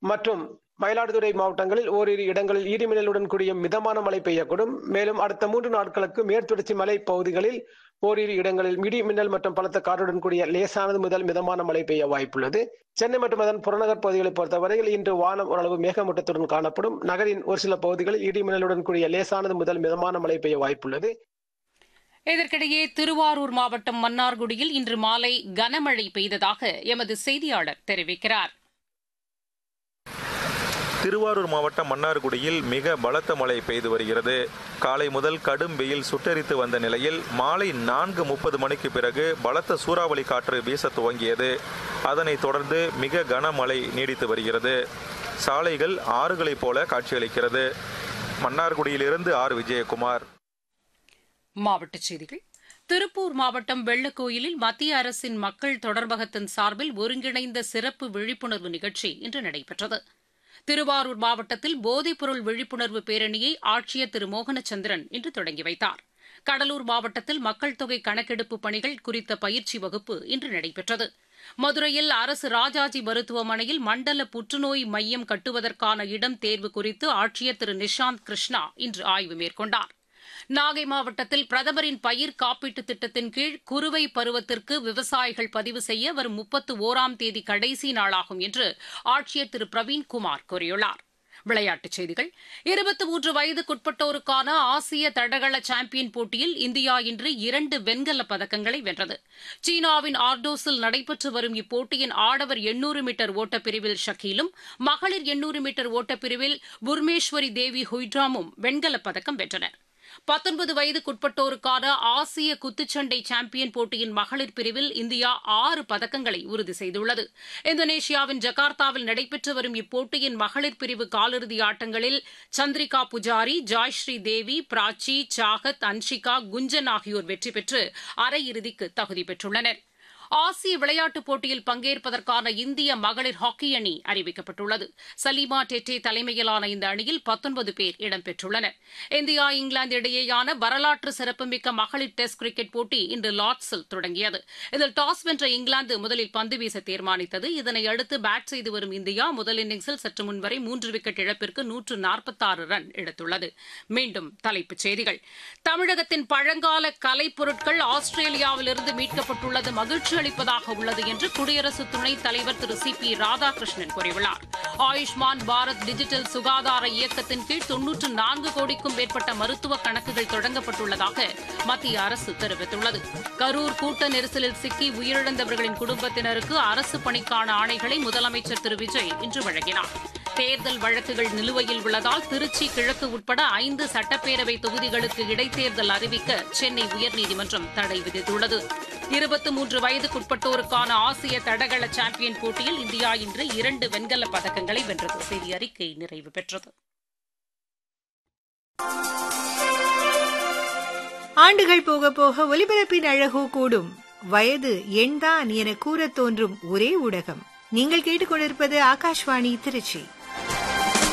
மற்றும் மயிலாடுதுறை மாவட்டங்களில் ஓரிரு இடங்களில் இடிமின்னலுடன் கூடிய மிதமான மழை பெய்யக்கூடும் மேலும் அடுத்த மூன்று நாட்களுக்கு மேற்தொடர்ச்சி மலை பகுதிகளில் ஓரிரு இடங்களில் இடி மின்னல் மற்றும் பலத்த காற்றுடன் கூடிய லேசானது முதல் மிதமான மழை பெய்ய வாய்ப்புள்ளது சென்னை மற்றும் அதன் புறநகர் பகுதிகளை பொறுத்தவரையில் இன்று வானம் ஓரளவு மேகமூட்டத்துடன் காணப்படும் நகரின் ஒரு சில பகுதிகளில் இடி மின்னலுடன் கூடிய லேசானது முதல் மிதமான மழை பெய்ய வாய்ப்புள்ளது இதற்கிடையே திருவாரூர் மாவட்டம் மன்னார்குடியில் இன்று மாலை கனமழை பெய்ததாக எமது செய்தியாளர் தெரிவிக்கிறார் திருவாரூர் மாவட்டம் மன்னார்குடியில் மிக பலத்த மழை பெய்து வருகிறது காலை முதல் கடும் வெயில் சுட்டரித்து வந்த நிலையில் மாலை நான்கு முப்பது மணிக்கு பிறகு பலத்த சூறாவளி காற்று வீச துவங்கியது அதனைத் தொடர்ந்து மிக கனமழை நீடித்து வருகிறது சாலைகள் ஆறுகளைப் போல காட்சியளிக்கிறது மன்னார்குடியிலிருந்து ஆர் விஜயகுமார் மாவட்டச் செய்திகள் திருப்பூர் மாவட்டம் வெள்ளக்கோயிலில் மத்திய அரசின் மக்கள் தொடர்பகத்தின் சார்பில் ஒருங்கிணைந்த சிறப்பு விழிப்புணர்வு நிகழ்ச்சி இன்று நடைபெற்றது திருவாரூர் மாவட்டத்தில் போதைப்பொருள் விழிப்புணர்வு பேரணியை ஆட்சியர் திரு மோகனச்சந்திரன் இன்று தொடங்கி வைத்தார் கடலூர் மாவட்டத்தில் மக்கள் தொகை கணக்கெடுப்பு பணிகள் குறித்த பயிற்சி வகுப்பு இன்று நடைபெற்றது மதுரையில் அரசு ராஜாஜி மருத்துவமனையில் மண்டல புற்றுநோய் மையம் கட்டுவதற்கான இடம் தேர்வு குறித்து ஆட்சியர் திரு நிஷாந்த் கிருஷ்ணா இன்று ஆய்வு மேற்கொண்டார் நாகை மாவட்டத்தில் பிரதமரின் பயிர் காப்பீட்டு திட்டத்தின் கீழ் குறுவை பருவத்திற்கு விவசாயிகள் பதிவு செய்ய வரும் முப்பத்து ஓராம் தேதி கடைசி நாளாகும் என்று ஆட்சியர் திரு பிரவீன்குமார் கூறியுள்ளார் விளையாட்டுச் செய்திகள் இருபத்தி மூன்று வயதுக்குட்பட்டோருக்கான ஆசிய தடகள சாம்பியன் போட்டியில் இந்தியா இன்று இரண்டு வெண்கலப் பதக்கங்களை வென்றது சீனாவின் ஆர்டோஸில் நடைபெற்று வரும் இப்போட்டியின் ஆடவர் எண்ணூறு மீட்டர் ஓட்டப்பிரிவில் ஷக்கீலும் மகளிர் எண்ணூறு மீட்டர் ஓட்டப்பிரிவில் புர்மேஸ்வரி தேவி ஹுய்ட்ராமும் வெண்கலப் பதக்கம் வென்றனர் பத்தொன்பது வயதுக்குட்பட்டோருக்கான ஆசிய குத்துச்சண்டை சாம்பியன் போட்டியின் மகளிர் பிரிவில் இந்தியா ஆறு பதக்கங்களை உறுதி செய்துள்ளது இந்தோனேஷியாவின் ஜகார்த்தாவில் நடைபெற்று வரும் இப்போட்டியின் மகளிர் பிரிவு காலிறுதி ஆட்டங்களில் சந்திரிகா புஜாரி ஜாய்ஸ்ரீ தேவி பிராச்சி சாகத் அன்ஷிகா குஞ்சன் ஆகியோர் வெற்றி பெற்று அரையிறுதிக்கு தகுதி பெற்றுள்ளனா் ஆசிய விளையாட்டுப் போட்டியில் பங்கேற்பதற்கான இந்திய மகளிர் ஹாக்கி அணி அறிவிக்கப்பட்டுள்ளது சலீமா டெட்டே தலைமையிலான இந்த அணியில் பத்தொன்பது பேர் இடம்பெற்றுள்ளனர் இந்தியா இங்கிலாந்து இடையேயான வரலாற்று சிறப்புமிக்க மகளிர் டெஸ்ட் கிரிக்கெட் போட்டி இன்று லார்ட்ஸில் தொடங்கியது இதில் டாஸ் வென்ற இங்கிலாந்து முதலில் பந்து வீச தீர்மானித்தது இதனை அடுத்து பேட் செய்து வரும் இந்தியா முதல் இன்னிங்ஸில் சற்று முன்வரை மூன்று விக்கெட் இழப்பிற்கு நூற்று நாற்பத்தாறு ரன் எடுத்துள்ளது மீண்டும் தலைப்புச் செய்திகள் தமிழகத்தின் பழங்கால கலைப்பொருட்கள் ஆஸ்திரேலியாவிலிருந்து மீட்கப்பட்டுள்ளது மகிழ்ச்சி அளிப்பதாக உள்ளது என்று குடியரசு துணைத் தலைவர் திரு சி பி ராதாகிருஷ்ணன் கூறியுள்ளார் ஆயுஷ்மான் பாரத் டிஜிட்டல் சுகாதார இயக்கத்தின் கீழ் தொன்னூற்று நான்கு கோடிக்கும் மேற்பட்ட மருத்துவ கணக்குகள் தொடங்கப்பட்டுள்ளதாக மத்திய அரசு தெரிவித்துள்ளது கரூர் கூட்ட நெரிசலில் சிக்கி உயிரிழந்தவர்களின் குடும்பத்தினருக்கு அரசு பணிக்கான ஆணைகளை முதலமைச்சர் திரு விஜய் இன்று வழங்கினார் தேர்தல் வழக்குகள் நிலுவையில் உள்ளதால் திருச்சி கிழக்கு உட்பட ஐந்து சட்டப்பேரவை தொகுதிகளுக்கு இடைத்தேர்தல் அறிவிக்க சென்னை உயர்நீதிமன்றம் தடை விதித்துள்ளது இருபத்தி மூன்று வயதுக்குட்பட்டோருக்கான ஆசிய தடகள சாம்பியன் போட்டியில் இந்தியா இன்று இரண்டு வெண்கல பதக்கங்களை வென்றது செய்தி அறிக்கை நிறைவு பெற்றது ஆண்டுகள் போக போக ஒலிபரப்பின் அழகோ கூடும் வயது எண்தான் என கூறத் தோன்றும் ஒரே ஊடகம் நீங்கள் கேட்டுக்கொண்டிருப்பது ஆகாஷ்வாணி திருச்சி